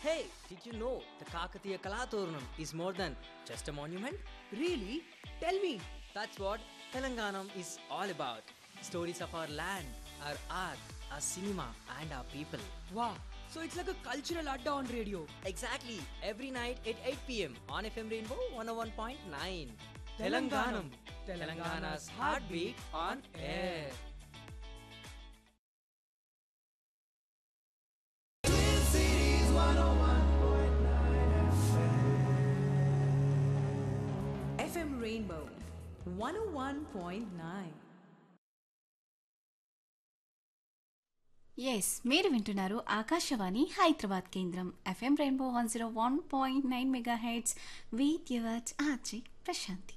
Hey, did you know the Kakatiya Kalaturnam is more than just a monument? Really? Tell me. That's what Telanganam is all about. Stories of our land, our art, our cinema, and our people. Wow. So it's like a cultural adda on radio. Exactly, every night at 8 pm on FM Rainbow 101.9. Telanganam. Telangana's heartbeat on air. FM Rainbow 101.9. Yes మీరు వింటున్నారు ఆకాశవాణి హైదరాబాద్ కేంద్రం FM rainbow one zero one point nine mega hits with yours RJ Prashanti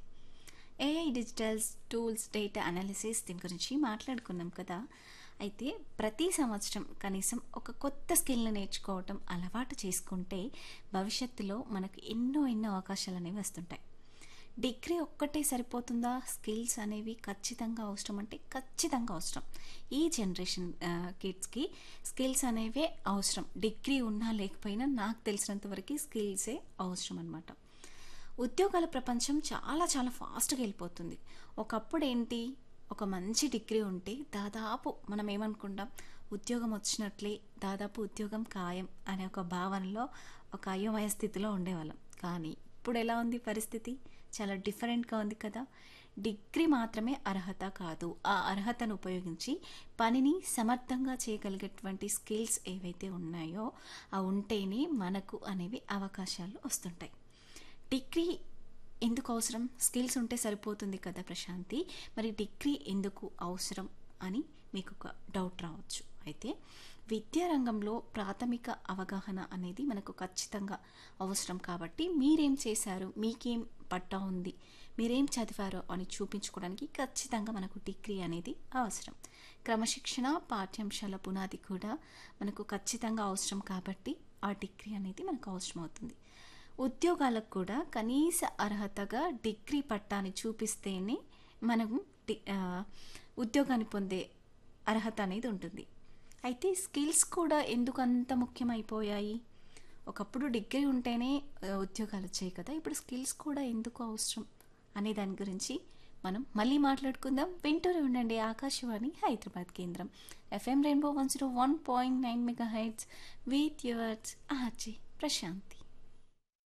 AI digitals tools data analysis దీని గురించి మాట్లాడుకున్నాం కదా అయితే ప్రతి సంవత్సరం కనీసం ఒక కొత్త స్కిల్ని నేర్చుకోవటం అలవాటు చేసుకుంటే భవిష్యత్తులో మనకు ఎన్నో ఎన్నో అవకాశాలు అనేవి వస్తుంటాయి డిగ్రీ ఒక్కటే సరిపోతుందా స్కిల్స్ అనేవి ఖచ్చితంగా అవసరం అంటే ఖచ్చితంగా అవసరం ఈ జనరేషన్ కిడ్స్కి స్కిల్స్ అనేవే అవసరం డిగ్రీ ఉన్నా లేకపోయినా నాకు తెలిసినంత వరకు స్కిల్సే అవసరం అనమాట ఉద్యోగాల ప్రపంచం చాలా చాలా ఫాస్ట్గా వెళ్ళిపోతుంది ఒకప్పుడు ఏంటి ఒక మంచి డిగ్రీ ఉంటే దాదాపు మనం ఏమనుకుంటాం ఉద్యోగం వచ్చినట్లే దాదాపు ఉద్యోగం ఖాయం అనే ఒక భావనలో ఒక అయోమయ స్థితిలో ఉండేవాళ్ళం కానీ ఇప్పుడు ఎలా ఉంది పరిస్థితి చాలా డిఫరెంట్గా ఉంది కదా డిగ్రీ మాత్రమే అర్హత కాదు ఆ అర్హతను ఉపయోగించి పనిని సమర్థంగా చేయగలిగేటువంటి స్కిల్స్ ఏవైతే ఉన్నాయో ఆ ఉంటేనే మనకు అనేవి అవకాశాలు వస్తుంటాయి డిగ్రీ ఎందుకు అవసరం స్కిల్స్ ఉంటే సరిపోతుంది కదా ప్రశాంతి మరి డిగ్రీ ఎందుకు అవసరం అని మీకు ఒక డౌట్ రావచ్చు అయితే విద్యారంగంలో ప్రాథమిక అవగాహన అనేది మనకు ఖచ్చితంగా అవసరం కాబట్టి మీరేం చేశారు మీకేం పట్టా ఉంది మీరేం చదివారో అని చూపించుకోవడానికి ఖచ్చితంగా మనకు డిగ్రీ అనేది అవసరం క్రమశిక్షణ పాఠ్యాంశాల పునాది కూడా మనకు ఖచ్చితంగా అవసరం కాబట్టి ఆ డిగ్రీ అనేది మనకు అవసరం అవుతుంది ఉద్యోగాలకు కూడా కనీస అర్హతగా డిగ్రీ పట్టాని చూపిస్తేనే మనం డి- ఆ, ఉద్యోగాన్ని పొందే అర్హత అనేది ఉంటుంది అయితే స్కిల్స్ కూడా ఎందుకు అంత ముఖ్యమైపోయాయి ఒకప్పుడు డిగ్రీ ఉంటేనే ఆ, ఉద్యోగాలు వచ్చాయి కదా ఇప్పుడు స్కిల్స్ కూడా ఎందుకు అవసరం అనే దాని గురించి మనం మళ్ళీ మాట్లాడుకుందాం వింటూనే ఉండండి ఆకాశవాణి హైదరాబాద్ కేంద్రం FM rainbow one zero one point nine mega hits with yours RJ Prashanti